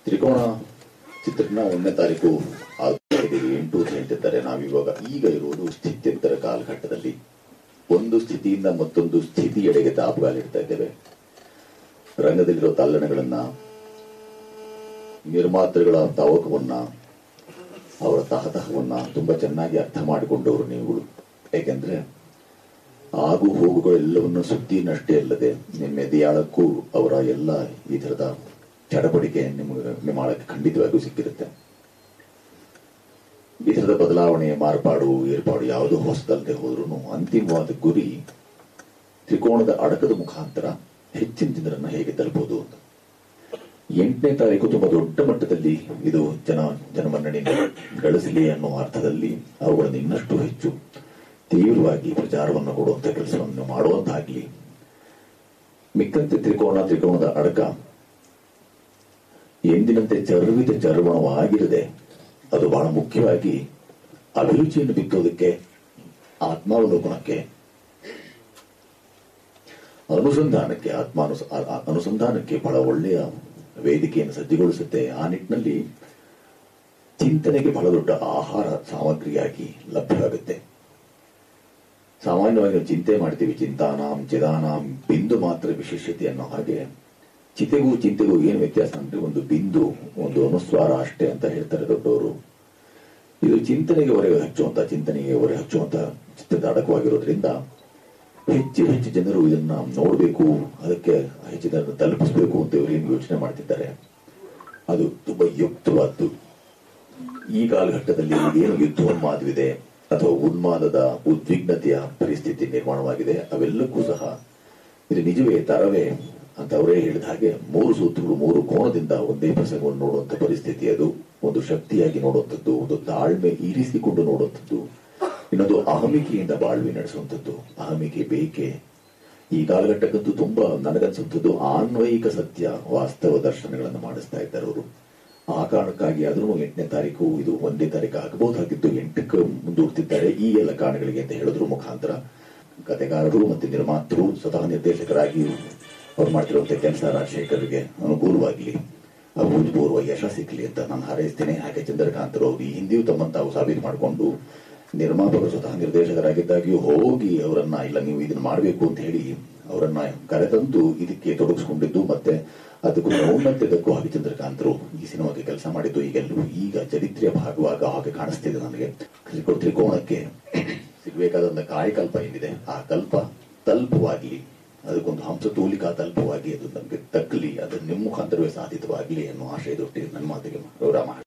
ತ್ರಿಕೋಣ ಚಿತ್ರಣ ಒಂದನೇ ತಾರೀಕು ಆಗ್ತಾ ಎಂಟು ಅಂತ ಹೇಳ್ತಿದ್ದಾರೆ ನಾವಿವಾಗ ಈಗ ಇರುವುದು ಸ್ಥಿತ್ಯಂತರ ಕಾಲಘಟ್ಟದಲ್ಲಿ ಒಂದು ಸ್ಥಿತಿಯಿಂದ ಮತ್ತೊಂದು ಸ್ಥಿತಿಯೆಡೆಗೆ ದಾಪುಗಾಲಿಡ್ತಾ ಇದ್ದೇವೆ ರಂಗದಲ್ಲಿರೋ ತಲ್ಲಣಗಳನ್ನ ನಿರ್ಮಾತೃಗಳ ತವಕವನ್ನ ಅವರ ತಹತಹವನ್ನ ತುಂಬಾ ಚೆನ್ನಾಗಿ ಅರ್ಥ ಮಾಡಿಕೊಂಡವರು ನೀವುಗಳು ಯಾಕೆಂದ್ರೆ ಆಗು ಹೋಗುಗಳೆಲ್ಲವನ್ನು ಸುದ್ದಿನಷ್ಟೇ ಅಲ್ಲದೆ ನಿಮ್ಮ ಎದೆಯಾಳಕ್ಕೂ ಅವರ ಎಲ್ಲ ಈ ತರದ ಚಡಪಡಿಕೆ ನಿಮಗೆ ನಿಮ್ಮ ಆಳಕ್ಕೆ ಖಂಡಿತವಾಗಿಯೂ ಸಿಕ್ಕಿರುತ್ತೆ ಈ ತರದ ಬದಲಾವಣೆ ಮಾರ್ಪಾಡು ಏರ್ಪಾಡು ಯಾವುದೋ ಹೊಸದಲ್ಲದೆ ಹೋದ್ರೂ ಅಂತಿಮವಾದ ಗುರಿ ತ್ರಿಕೋಣದ ಅಡಕದ ಮುಖಾಂತರ ಹೆಚ್ಚಿನ ಜನರನ್ನ ಹೇಗೆ ತಲುಪೋದು ಅಂತ ಎಂಟನೇ ತಾರೀಕು ತುಂಬಾ ದೊಡ್ಡ ಮಟ್ಟದಲ್ಲಿ ಇದು ಜನ ಜನಮನ್ನಣೆಯನ್ನು ಗಳಿಸಲಿ ಅನ್ನೋ ಅರ್ಥದಲ್ಲಿ ಅವುಗಳನ್ನು ಇನ್ನಷ್ಟು ಹೆಚ್ಚು ತೀವ್ರವಾಗಿ ಪ್ರಚಾರವನ್ನು ಕೊಡುವಂತ ಕೆಲಸವನ್ನು ಮಾಡುವಂತಾಗ್ಲಿ ಮಿಕ್ಕಂತೆ ತ್ರಿಕೋಣ ತ್ರಿಕೋಣದ ಅಡಕ ಎಂದಿನಂತೆ ಚರ್ವಿತ ಚರ್ವಣವಾಗಿರದೆ ಅದು ಬಹಳ ಮುಖ್ಯವಾಗಿ ಅಭಿರುಚಿಯನ್ನು ಬಿತ್ತೋದಕ್ಕೆ ಆತ್ಮಾವಲೋಕನಕ್ಕೆ ಅನುಸಂಧಾನಕ್ಕೆ ಆತ್ಮಾನು ಆ- ಆ ಅನುಸಂಧಾನಕ್ಕೆ ಬಹಳ ಒಳ್ಳೆಯ ವೇದಿಕೆಯನ್ನು ಸಜ್ಜುಗೊಳಿಸುತ್ತೆ ಆ ನಿಟ್ಟಿನಲ್ಲಿ ಚಿಂತನೆಗೆ ಬಹಳ ದೊಡ್ಡ ಆಹಾರ ಸಾಮಗ್ರಿಯಾಗಿ ಲಭ್ಯವಾಗುತ್ತೆ ಸಾಮಾನ್ಯವಾಗಿ ನಾವು ಚಿಂತೆ ಮಾಡ್ತೀವಿ ಚಿಂತಾನಾಂ ಚಿದಾನಾಂ ಬಿಂದು ಮಾತ್ರ ವಿಶೇಷತೆ ಅನ್ನೋ ಹಾಗೆ ಚಿತೆಗೂ ಚಿಂತೆಗೂ ಏನು ವ್ಯತ್ಯಾಸ ಅಂದ್ರೆ ಒಂದು ಬಿಂದು ಒಂದು ಅನುಸ್ವಾರ ಅಷ್ಟೇ ಅಂತ ಹೇಳ್ತಾರೆ ದೊಡ್ಡವರು ಇದು ಚಿಂತನೆಗೆ ಹೊರೆ ಹಚ್ಚುವಂತ ಚಿಂತನೆಗೆ ಹೊರೆ ಹಚ್ಚುವಂತ ಚಿತ್ರದ ಅಡಕವಾಗಿರೋದ್ರಿಂದ ಹೆಚ್ಚು ಹೆಚ್ಚು ಜನರು ಇದನ್ನ ನೋಡಬೇಕು ಅದಕ್ಕೆ ಹೆಚ್ಚು ಜನರನ್ನು ತಲುಪಿಸಬೇಕು ಅಂತ ಇವರು ಏನು ಯೋಚನೆ ಮಾಡ್ತಿದ್ದಾರೆ ಅದು ತುಂಬಾ ಯುಕ್ತವಾದ್ದು ಈ ಕಾಲಘಟ್ಟದಲ್ಲಿ ಏನು ಯುದ್ಧೋನ್ಮಾದವಿದೆ ಅಥವಾ ಉನ್ಮಾದದ ಉದ್ವಿಗ್ನತೆಯ ಪರಿಸ್ಥಿತಿ ನಿರ್ಮಾಣವಾಗಿದೆ ಅವೆಲ್ಲಕ್ಕೂ ಸಹ ಇದು ನಿಜವೇ ತರವೇ ಅಂತ ಅವರೇ ಹೇಳಿದ ಹಾಗೆ ಮೂರು ಸೂತ್ರಗಳು ಮೂರು ಕೋನದಿಂದ ಒಂದೇ ಪ್ರಸಂಗವನ್ನು ನೋಡುವಂತ ಪರಿಸ್ಥಿತಿ ಅದು ಒಂದು ಶಕ್ತಿಯಾಗಿ ನೋಡುವಂಥದ್ದು ಒಂದು ತಾಳ್ಮೆ ಇರಿಸಿಕೊಂಡು ನೋಡುವಂಥದ್ದು ಇನ್ನೊಂದು ಅಹಮಿಕೆಯಿಂದ ಬಾಳ್ವೆ ನಡೆಸುವಂಥದ್ದು ಅಹಮಿಕೆ ಬೇಕೆ ಈ ಕಾಲಘಟ್ಟಕ್ಕಂತೂ ತುಂಬಾ ನನಗನ್ಸುವಂಥದ್ದು ಆನ್ವಯಿಕ ಸತ್ಯ ವಾಸ್ತವ ದರ್ಶನಗಳನ್ನು ಮಾಡಿಸ್ತಾ ಇದ್ದಾರೆ ಅವರು ಆ ಕಾರಣಕ್ಕಾಗಿ ಆದ್ರೂ ಎಂಟನೇ ತಾರೀಕು ಇದು ಒಂದೇ ತಾರೀಕು ಆಗಬಹುದಾಗಿದ್ದು ಎಂಟಕ್ಕೆ ಮುಂದೂಡ್ತಿದ್ದಾರೆ ಈ ಎಲ್ಲ ಕಾರಣಗಳಿಗೆ ಅಂತ ಹೇಳಿದ್ರು ಮುಖಾಂತರ ಕತೆಗಾರರು ಮತ್ತು ನಿರ್ಮಾತೃರು ಸ್ವತಃ ನಿರ್ದೇಶಕರಾಗಿ ಅವ್ರು ಮಾಡ್ತಿರುವಂತಹ ಕೆಲಸ ರಾಜಶೇಖರ್ಗೆ ಅನುಕೂಲವಾಗಲಿ ಅಭೂತಪೂರ್ವ ಯಶ ಸಿಕ್ಕಲಿ ಅಂತ ನಾನು ಹಾರೈಸ್ತೇನೆ ಹಾಗೆ ಚಂದ್ರಕಾಂತರು ಅವರು ಈ ಹಿಂದೆಯೂ ತಮ್ಮನ್ನು ತಾವು ಸಾಬೀತು ಮಾಡಿಕೊಂಡು ನಿರ್ಮಾಪಕರು ಸ್ವತಃ ನಿರ್ದೇಶಕರಾಗಿದ್ದಾಗಿಯೂ ಹೋಗಿ ಅವರನ್ನ ಇಲ್ಲ ನೀವು ಇದನ್ನ ಮಾಡಬೇಕು ಅಂತ ಹೇಳಿ ಅವರನ್ನ ಕರೆತಂದು ಇದಕ್ಕೆ ತೊಡಗಿಸಿಕೊಂಡಿದ್ದು ಮತ್ತೆ ಅದಕ್ಕೂ ಔನ್ನತ್ಯದಕ್ಕೂ ಹಾಗೆ ಚಂದ್ರಕಾಂತರು ಈ ಸಿನಿಮಾಗೆ ಕೆಲಸ ಮಾಡಿದ್ದು ಈಗೆಲ್ಲೂ ಈಗ ಚರಿತ್ರೆಯ ಭಾಗವಾಗ ಹಾಗೆ ಕಾಣಿಸ್ತಿದೆ ನನಗೆ ತ್ರಿಕೋ- ತ್ರಿಕೋಣಕ್ಕೆ ಸಿಗಬೇಕಾದಂತ ಕಾಯಕಲ್ಪ ಏನಿದೆ ಆ ಕಲ್ಪ ತಲ್ಪವಾಗಲಿ ಅದಕ್ಕೊಂದು ಹಂಸ ತೂಲಿಕಾ ತಲ್ಪವಾಗಿ ಅದು ನಮಗೆ ತಕ್ಕಲಿ ಅದು ನಿಮ್ಮ ಮುಖಾಂತರವೇ ಸಾಧಿತವಾಗಲಿ ಅನ್ನೋ ಆಶಯದೊಟ್ಟಿಗೆ ನನ್ನ ಮಾತಿಗೆ ಗೌರವ